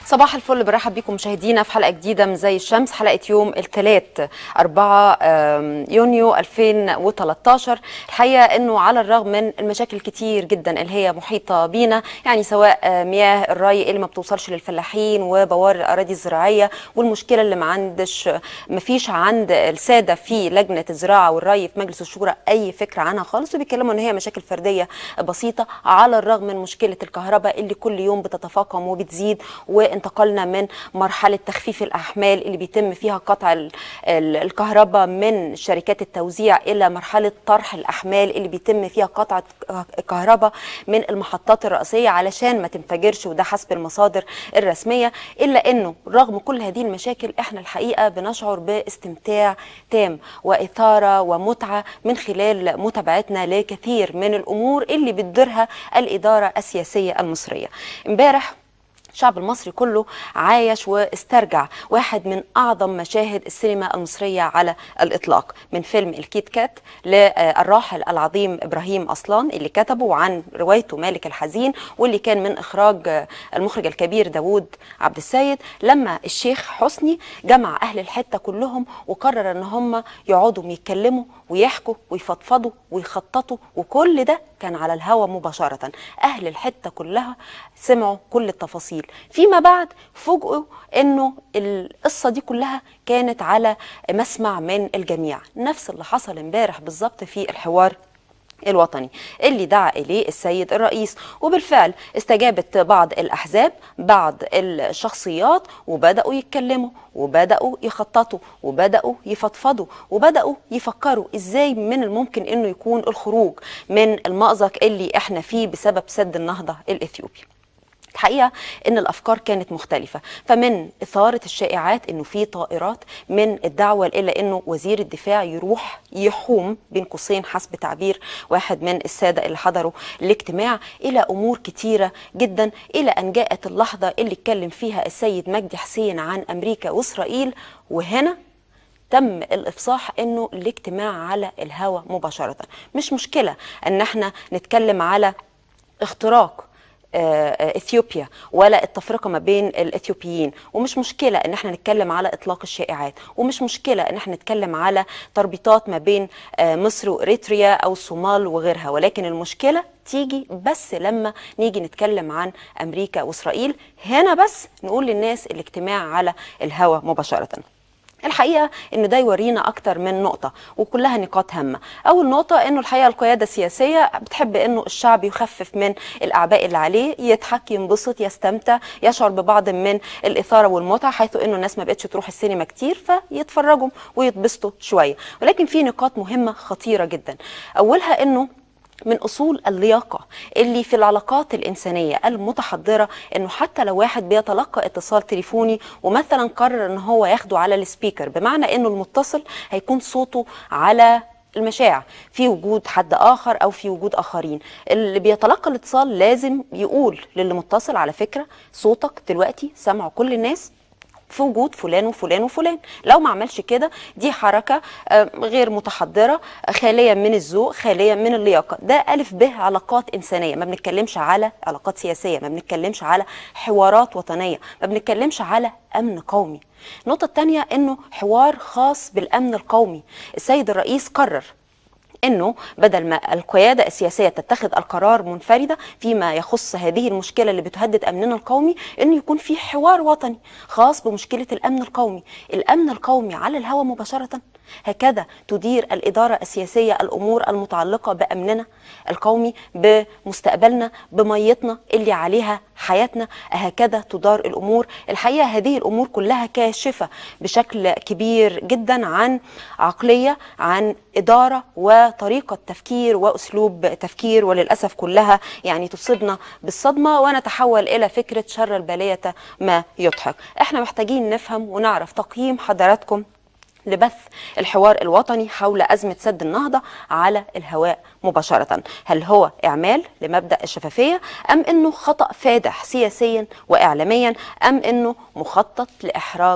صباح الفل برحب بكم مشاهدينا في حلقه جديده من زي الشمس حلقه يوم الثلاث 4 آم، يونيو 2013 الحقيقه انه على الرغم من المشاكل كتير جدا اللي هي محيطه بينا يعني سواء آه، مياه الري اللي ما بتوصلش للفلاحين وبوار الاراضي الزراعيه والمشكله اللي ما عندش ما فيش عند الساده في لجنه الزراعه والري في مجلس الشورى اي فكره عنها خالص وبيتكلموا ان هي مشاكل فرديه بسيطه على الرغم من مشكله الكهرباء اللي كل يوم بتتفاقم وبتزيد وانتقلنا من مرحله تخفيف الاحمال اللي بيتم فيها قطع ال- ال- الكهرباء من شركات التوزيع الى مرحله طرح الاحمال اللي بيتم فيها قطع الكهرباء من المحطات الرئيسيه علشان ما تنفجرش وده حسب المصادر الرسميه الا انه رغم كل هذه المشاكل احنا الحقيقه بنشعر باستمتاع تام واثاره ومتعه من خلال متابعتنا لكثير من الامور اللي بتديرها الاداره السياسيه المصريه امبارح الشعب المصري كله عايش واسترجع واحد من اعظم مشاهد السينما المصريه على الاطلاق من فيلم الكيت كات للراحل العظيم ابراهيم اصلان اللي كتبه عن روايته مالك الحزين واللي كان من اخراج المخرج الكبير داوود عبد السيد لما الشيخ حسني جمع اهل الحته كلهم وقرر ان هم يقعدوا يتكلموا ويحكوا ويفضفضوا ويخططوا وكل ده كان على الهوا مباشرة أهل الحتة كلها سمعوا كل التفاصيل فيما بعد فوجئوا أنه القصة دي كلها كانت على مسمع من الجميع نفس اللي حصل امبارح بالظبط في الحوار الوطني اللي دعا اليه السيد الرئيس وبالفعل استجابت بعض الاحزاب بعض الشخصيات وبداوا يتكلموا وبداوا يخططوا وبداوا يفضفضوا وبداوا يفكروا ازاي من الممكن انه يكون الخروج من المأزق اللي احنا فيه بسبب سد النهضه الاثيوبي الحقيقه ان الافكار كانت مختلفه فمن اثاره الشائعات انه في طائرات من الدعوه الى انه وزير الدفاع يروح يحوم بين قوسين حسب تعبير واحد من الساده اللي حضروا الاجتماع الى امور كتيره جدا الى ان جاءت اللحظه اللي اتكلم فيها السيد مجدي حسين عن امريكا واسرائيل وهنا تم الافصاح انه الاجتماع على الهوا مباشره مش مشكله ان احنا نتكلم على اختراق آه، اثيوبيا ولا التفرقه ما بين الاثيوبيين ومش مشكله ان احنا نتكلم على اطلاق الشائعات ومش مشكله ان احنا نتكلم على تربيطات ما بين آه، مصر واريتريا او الصومال وغيرها ولكن المشكله تيجي بس لما نيجي نتكلم عن امريكا واسرائيل هنا بس نقول للناس الاجتماع على الهوا مباشره الحقيقه ان ده يورينا اكتر من نقطه وكلها نقاط هامه اول نقطه انه الحقيقه القياده السياسيه بتحب انه الشعب يخفف من الاعباء اللي عليه يضحك ينبسط يستمتع يشعر ببعض من الاثاره والمتعه حيث انه الناس ما بقتش تروح السينما كتير فيتفرجوا ويتبسطوا شويه ولكن في نقاط مهمه خطيره جدا اولها انه من اصول اللياقه اللي في العلاقات الانسانيه المتحضره انه حتى لو واحد بيتلقى اتصال تليفوني ومثلا قرر ان هو ياخده على السبيكر بمعنى انه المتصل هيكون صوته على المشاع في وجود حد اخر او في وجود اخرين اللي بيتلقى الاتصال لازم يقول للي متصل على فكره صوتك دلوقتي سمعه كل الناس في وجود فلان وفلان وفلان لو ما عملش كده دي حركة آه، غير متحضرة آه، خالية من الذوق خالية من اللياقة ده ألف به علاقات إنسانية ما بنتكلمش على علاقات سياسية ما بنتكلمش على حوارات وطنية ما بنتكلمش على أمن قومي النقطة الثانية أنه حوار خاص بالأمن القومي السيد الرئيس قرر انه بدل ما القياده السياسيه تتخذ القرار منفرده فيما يخص هذه المشكله اللي بتهدد امننا القومي انه يكون في حوار وطني خاص بمشكله الامن القومي، الامن القومي على الهواء مباشره هكذا تدير الاداره السياسيه الامور المتعلقه بامننا القومي بمستقبلنا بميتنا اللي عليها حياتنا هكذا تدار الامور، الحقيقه هذه الامور كلها كاشفه بشكل كبير جدا عن عقليه عن اداره وطريقه تفكير واسلوب تفكير وللاسف كلها يعني تصيبنا بالصدمه ونتحول الى فكره شر البليه ما يضحك احنا محتاجين نفهم ونعرف تقييم حضراتكم لبث الحوار الوطني حول أزمة سد النهضة على الهواء مباشرة هل هو إعمال لمبدأ الشفافية أم أنه خطأ فادح سياسيا وإعلاميا أم أنه مخطط لإحراج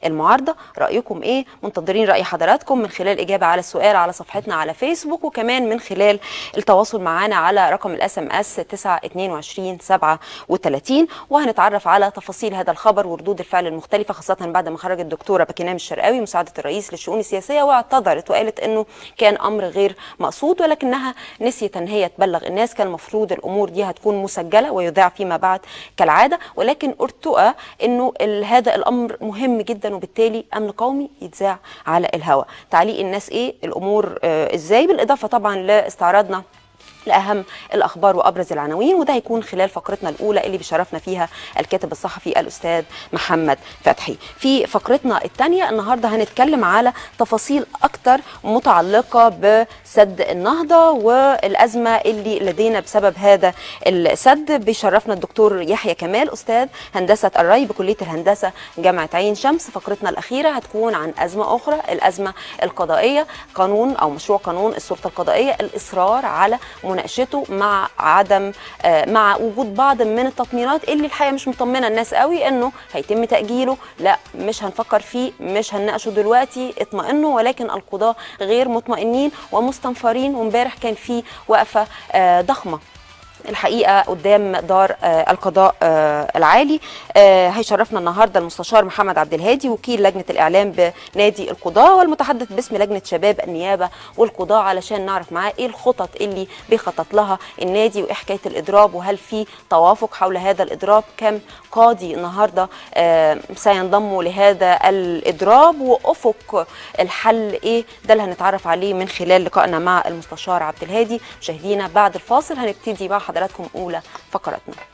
المعارضه رايكم ايه منتظرين راي حضراتكم من خلال اجابه على السؤال على صفحتنا على فيسبوك وكمان من خلال التواصل معنا على رقم الاس ام اس 922 37 وهنتعرف على تفاصيل هذا الخبر وردود الفعل المختلفه خاصه بعد ما خرج الدكتوره بكنام الشرقاوي مساعده الرئيس للشؤون السياسيه واعتذرت وقالت انه كان امر غير مقصود ولكنها نسيت ان هي تبلغ الناس كان المفروض الامور دي هتكون مسجله ويذاع فيما بعد كالعاده ولكن ارتؤى انه ال- هذا الامر مهم جدا وبالتالي امن قومي يتذاع على الهواء تعليق الناس ايه الامور آه ازاي بالاضافه طبعا لاستعراضنا لاهم الاخبار وابرز العناوين وده هيكون خلال فقرتنا الاولى اللي بيشرفنا فيها الكاتب الصحفي الاستاذ محمد فتحي في فقرتنا الثانيه النهارده هنتكلم على تفاصيل اكتر متعلقه بسد النهضه والازمه اللي لدينا بسبب هذا السد بيشرفنا الدكتور يحيى كمال استاذ هندسه الري بكليه الهندسه جامعه عين شمس فقرتنا الاخيره هتكون عن ازمه اخرى الازمه القضائيه قانون او مشروع قانون السلطه القضائيه الاصرار على مناقشته مع عدم آه، مع وجود بعض من التطمينات اللي الحقيقه مش مطمنه الناس قوي انه هيتم تاجيله لا مش هنفكر فيه مش هنناقشه دلوقتي اطمئنوا ولكن القضاه غير مطمئنين ومستنفرين وامبارح كان في وقفه آه، ضخمه الحقيقه قدام دار آه، القضاء آه، العالي آه، هيشرفنا النهارده المستشار محمد عبد الهادي وكيل لجنه الاعلام بنادي القضاه والمتحدث باسم لجنه شباب النيابه والقضاه علشان نعرف معاه ايه الخطط اللي بيخطط لها النادي وايه حكايه الاضراب وهل في توافق حول هذا الاضراب كم قاضي النهارده آه، سينضموا لهذا الاضراب وافق الحل ايه ده اللي هنتعرف عليه من خلال لقائنا مع المستشار عبد الهادي مشاهدينا بعد الفاصل هنبتدي مع حضراتكم اولى فقراتنا